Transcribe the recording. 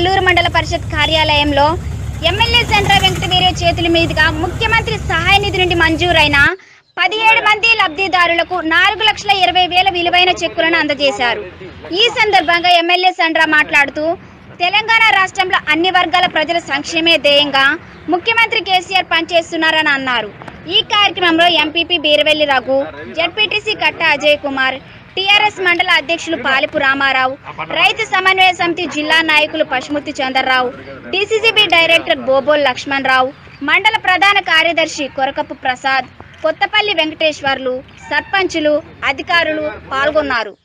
కల్లూరు మండల పరిషత్ కార్యాలయంలో ఎమ్మెల్యే చంద్ర వెంకటవీర్య చేతుల మీదుగా ముఖ్యమంత్రి సహాయ నిధి నుండి మంజూరైన పదిహేడు మంది లబ్ధిదారులకు నాలుగు లక్షల ఇరవై వేల విలువైన చెక్కులను అందజేశారు ఈ సందర్భంగా ఎమ్మెల్యే సండ్ర మాట్లాడుతూ తెలంగాణ రాష్ట్రంలో అన్ని వర్గాల ప్రజల సంక్షేమే ధ్యేయంగా ముఖ్యమంత్రి కేసీఆర్ పనిచేస్తున్నారని అన్నారు ఈ కార్యక్రమంలో ఎంపీపీ బీరవెల్లి రఘు జడ్పీటీసీ కట్ట అజయ్ కుమార్ టీఆర్ఎస్ మండల అధ్యక్షులు పాలిపు రామారావు రైతు సమన్వయ సమితి జిల్లా నాయకులు పశుమూర్తి చంద్రరావు డీసీసీబీ డైరెక్టర్ బోబోల్ లక్ష్మణ్ రావు మండల ప్రధాన కార్యదర్శి కొరకపు ప్రసాద్ కొత్తపల్లి వెంకటేశ్వర్లు సర్పంచులు అధికారులు పాల్గొన్నారు